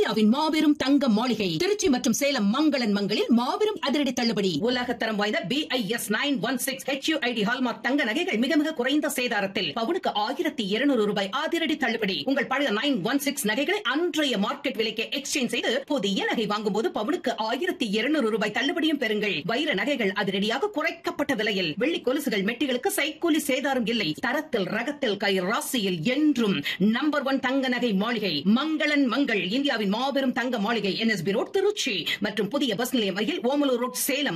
இந்தியாவின் மாபெரும் தங்க மாளிகை திருச்சி மற்றும் சேலம் மங்களன் மங்களில் மாபெரும் அதிரடி தள்ளுபடி உலகத்தரம் வாய்ந்த B I S nine one six HUID hallmark தங்க நகைகள் மிக மிக குறைந்த சேதாரத்தில் பவுனுக்கு ஆயிரத்தி இருநூறு ரூபாய் அதிரடி தள்ளுபடி உங்கள் பழைய நைன் ஒன் சிக்ஸ் நகைகளை அன்றைய மார்க்கெட் விலைக்கு எக்ஸ்சேஞ்ச் செய்து புதிய நகை வாங்கும்போது பவுனுக்கு ஆயிரத்தி இருநூறு ரூபாய் தள்ளுபடியும் பெறுங்கள் வைர நகைகள் அதிரடியாக குறைக்கப்பட்ட விலையில் வெள்ளி கொலுசுகள் மெட்டிகளுக்கு சைக்கூலி சேதாரம் இல்லை தரத்தில் ரகத்தில் கை ராசியில் என்றும் நம்பர் ஒன் தங்க நகை மாளிகை மங்களன் மங்கள் இந்தியாவின் மாபெரும் தங்க மாளிகை என்எஸ்பி ரோட் திருச்சி மற்றும் புதிய பஸ் நிலையம் அருகில் Omalur road Salem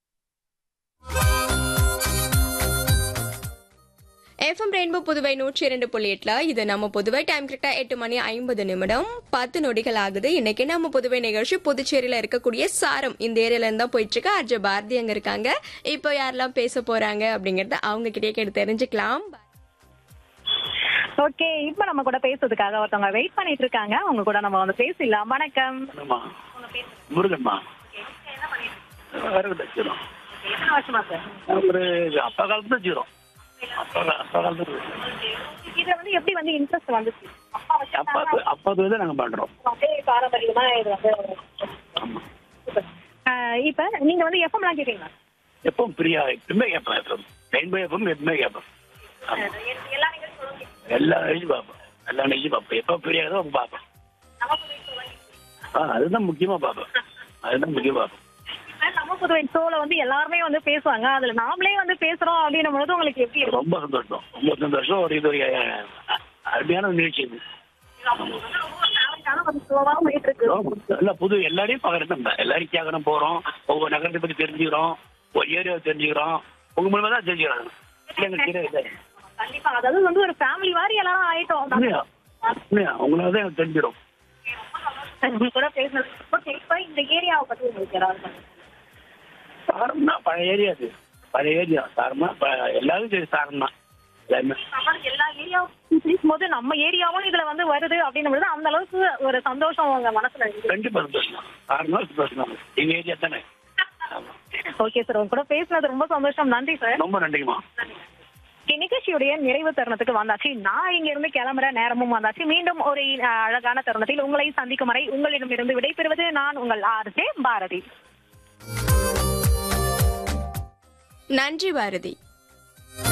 FM Rainbow Puduvai நூற்றி இரண்டு புள்ளி எட்டுல இது நம்ம புதுவை டைம் கரெக்டா எட்டு மணி ஐம்பது நிமிடம் பத்து நொடிகள் ஆகுது இன்னைக்கு நம்ம புதுவை நிகழ்ச்சி புதுச்சேரியில இருக்கக்கூடிய சாரம் இந்த ஏரியால இருந்தா போயிட்டு இருக்கு அர்ஜ பாரதி அங்க இருக்காங்க இப்போ யாரெல்லாம் பேச போறாங்க அப்படிங்கறத அவங்க கிட்டே கேட்டு தெரிஞ்சுக்கலாம் ஓகே இப்ப நம்ம கூட பேசுறதுக்காக ஒருத்தவங்க வெயிட் பண்ணிட்டு இருக்காங்க அவங்க கூட நம்ம வந்து பேசிடலாம் வணக்கம் ஆமா முருகன்மா வரவில்லை ஜீரோ எத்தனை வருஷமா சார் ஒரு அப்பா காலத்துல ஜீரோ அப்பா கா- அப்பா காலத்துல இதுல வந்து எப்படி வந்து இன்ட்ரெஸ்ட் வந்துச்சு அப்பா வச்சு அப்பா அப்பா தான் நாங்க பண்றோம் அப்படியே பாரம்பரியமா இது வந்து ஆமா super. ஆஹ் இப்ப நீங்க வந்து எஃப்எம்லாம் கேட்பீங்களா எப்பவும் பிரியா எப்பவுமே கேட்பேன் எப்பவும் ரெயின்போ எப்பவும் எப்பவுமே கேட்பேன் ஆமா எல்லா நிகழ்ச்சியும் சொல்லுங்க. எல்லா நிகழ்ச்சியும் பார்ப்பேன் எல்லா நிகழ்ச்சியும் பார்ப்பேன் எப்போ பிரியாதோ அப்போ பார்ப்பேன் நம்ம புதுவை show தான். ஆ அதுதான் முக்கியமா பார்ப்பேன் அதுதான் முக்கியமா பார்ப்பேன் இப்ப நம்ம புதுவை ஷோல வந்து எல்லாருமே வந்து பேசுவாங்க அதுல நாமளே வந்து பேசுறோம் அப்படின்னும் பொழுது உங்களுக்கு எப்படி இருக்கும் ரொம்ப சந்தோஷம் ரொம்ப சந்தோஷம் ஒரு இது ஒரு அஹ், அருமையான நிகழ்ச்சி இது ஒரு ஷோவா போயிட்டு இருக்கு இல்ல புது எல்லாரையும் பார்க்கறது நம்ம எல்லாரும் கேட்கணும் போறோம் ஒவ்வொரு நகரத்தை பத்தி தெரிஞ்சுக்கிறோம் ஒரு ஏரியாவை தெரிஞ்சுக்கிறோம் உங்க மூலமா தான் தெரிஞ்சுக்கிறாங்க இல்லைங்க தெரியாது கண்டிப்பா அதாவது வந்து ஒரு ஃபேமிலி மாதிரி எல்லாரும் ஆயிட்டோம் உண்மையா உண்மையா உங்களால தான் எனக்கு தெரிஞ்சிடும் உங்க கூட பேசுனது ஓகே இப்ப இந்த ஏரியாவை பத்தி உங்களுக்கு ஏதாவது சொல்லுங்க. சாரம்னா பழைய ஏரியா அது பழைய ஏரியா சாரம்னா ப- எல்லாரும் சரி சாரம் தான் எல்லாருமே நம்ம எல்லா ஏரியாவும் பேசும்போது நம்ம ஏரியாவும் இதுல வந்து வருது அப்படின்னும் பொழுது அந்த அளவுக்கு ஒரு சந்தோஷம் உங்க மனசுல இருக்கு கண்டிப்பா சந்தோஷம் தான் சாரம்னா சந்தோஷம் தான் எங்க ஏரியா தானே ஆமா. ஓகே சார் உங்க கூட பேசுனது ரொம்ப சந்தோஷம் நன்றி சார் ரொம்ப நன்றிங்கம்மா நிகழ்ச்சியுடைய நிறைவு தருணத்துக்கு வந்தாச்சு நான் இங்க இருந்து கிளம்புற நேரமும் வந்தாச்சு மீண்டும் ஒரு அஹ், அழகான தருணத்தில் உங்களை சந்திக்கும் வரை உங்களிடமிருந்து விடைபெறுவது நான் உங்கள் ஆர்ஜே பாரதி நன்றி பாரதி